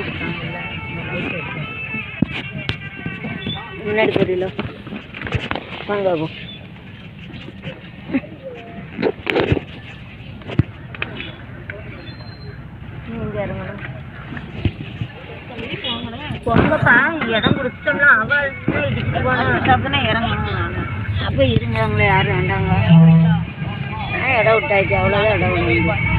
இருக்காங்கல்ல இந்த லைட் எடுத்து முன்னாடி போறீங்களா வாங்க பாபு நீங்க இறங்கணும் பொங்கப்பா இடம் கொடுத்தோம்னா அவள் இடிச்சுட்டு போனா டக்குன்னு இறங்கணும் நான் அப்போ இருந்தாங்களே யாரும் வேண்டாங்க ஆ, இடம் விட்டாச்சு அவ்வளோதான் இடம் விடுங்க